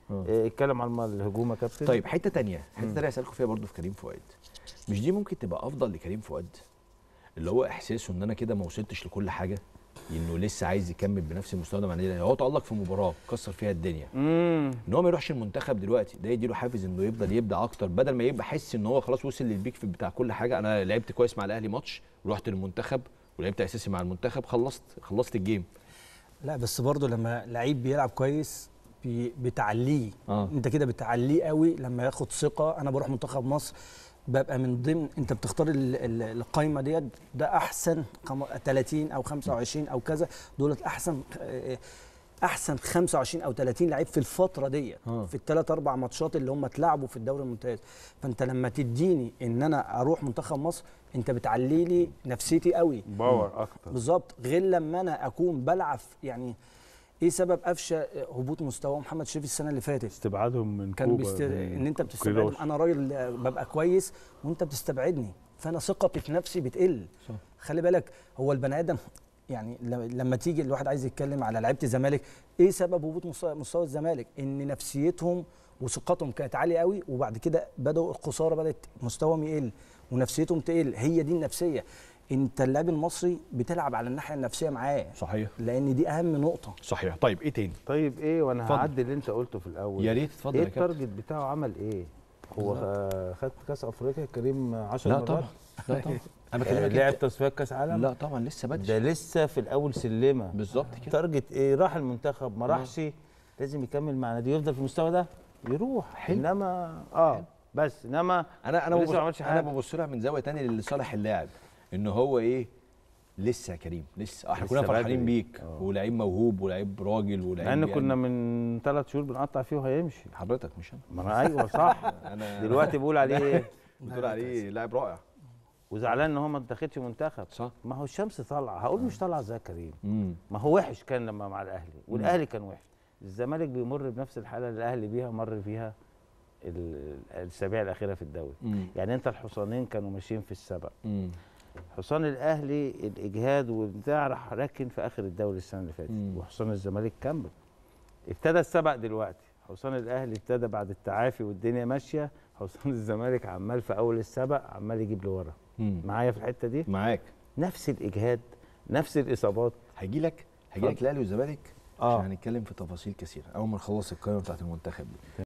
آه. آه، اتكلم على الهجوم يا كابتن طيب حته تانية حته تانية اسالكم فيها برضو في كريم فؤاد مش دي ممكن تبقى افضل لكريم فؤاد اللي هو احساسه ان انا كده ما وصلتش لكل حاجه انه لسه عايز يكمل بنفس المستوى ده مع النادي الأهلي. هو تالق في مباراه كسر فيها الدنيا امم ان هو ما يروحش المنتخب دلوقتي ده يديله حافز انه يفضل يبدع اكتر بدل ما يبقى حس ان هو خلاص وصل للبيك في بتاع كل حاجه انا لعبت كويس مع الاهلي ماتش ورحت للمنتخب ولعبت اساسي مع المنتخب خلصت خلصت الجيم لا بس برضه لما لعيب بيلعب كويس بي- بتعليه آه. انت كده بتعليه قوي لما ياخد ثقه انا بروح منتخب مصر ببقى من ضمن انت بتختار ال- ال- القايمه ديت ده احسن خم- 30 او 25 او كذا دولت احسن آه، احسن 25 او 30 لعيب في الفتره ديت آه. في الثلاث اربع ماتشات اللي هم اتلعبوا في الدوري الممتاز فانت لما تديني ان انا اروح منتخب مصر انت بتعلي لي نفسيتي قوي باور اكتر بالظبط غير لما انا اكون بلعب يعني ايه سبب قفشه هبوط مستوى محمد شريف السنه اللي فاتت استبعادهم من كان كوبا بيست... من ان انت بتستبعد كريروش. انا راجل آه، ببقى كويس وانت بتستبعدني فانا ثقتي في نفسي بتقل صح. خلي بالك هو البني ادم يعني ل- لما تيجي الواحد عايز يتكلم على لعيبه الزمالك ايه سبب هبوط مستوى, مستوى الزمالك ان نفسيتهم وثقتهم كانت عاليه قوي وبعد كده بداوا الخساره بدات مستواهم يقل ونفسيتهم تقل هي دي النفسيه انت اللاعب المصري بتلعب على الناحيه النفسيه معاه صحيح لان دي اهم نقطه صحيح طيب ايه تاني طيب ايه وانا اتفضل. هعدي اللي انت قلته في الاول يا ريت اتفضل ايه يا كابتن التارجت بتاعه عمل ايه هو آه، خد كاس افريقيا كريم 10 لا مرات طبعا لا طبعا انا آه، بكلمك لعب انت- تصفيات كاس عالم لا طبعا لسه بدري ده لسه في الاول سلمه بالظبط كده تارجت ايه راح المنتخب ما راحش لازم يكمل مع نادي يفضل في المستوى ده يروح حلو. انما اه بس انما انا انا لسه ببص ما عملش انا حاجة. ببص لها من زاويه تانية لصالح اللاعب ان هو ايه لسه يا كريم لسه احنا لسه كنا فرحانين بدري. بيك آه. ولعيب موهوب ولعيب راجل ولعيب مع ان يعني- كنا من ثلاث شهور بنقطع فيه وهيمشي حضرتك مش انا ما انا ايوه صح انا دلوقتي بقول عليه ايه بتقول عليه لاعب رائع وزعلان ان هو ما اتاخدش منتخب صح ما هو الشمس طالعه هقول مش طالعه زي كريم امم ما هو وحش كان لما مع الاهلي والاهلي كان وحش الزمالك بيمر بنفس الحاله اللي الاهلي بيها مر فيها ال- الاسابيع الاخيره في الدوري امم يعني انت الحصانين كانوا ماشيين في السبق امم حصان الاهلي الاجهاد والبتاع راح راكن في اخر الدوري السنه اللي فاتت مم. وحصان الزمالك كمل ابتدى السبق دلوقتي حصان الاهلي ابتدى بعد التعافي والدنيا ماشيه حصان الزمالك عمال في اول السبق عمال يجيب لورا امم معايا في الحته دي معاك نفس الاجهاد نفس الاصابات هيجي لك هيجي لك اتفضل. الاهلي والزمالك آه. عشان هنتكلم في تفاصيل كثيره اول ما نخلص القائمه بتاعت المنتخب دي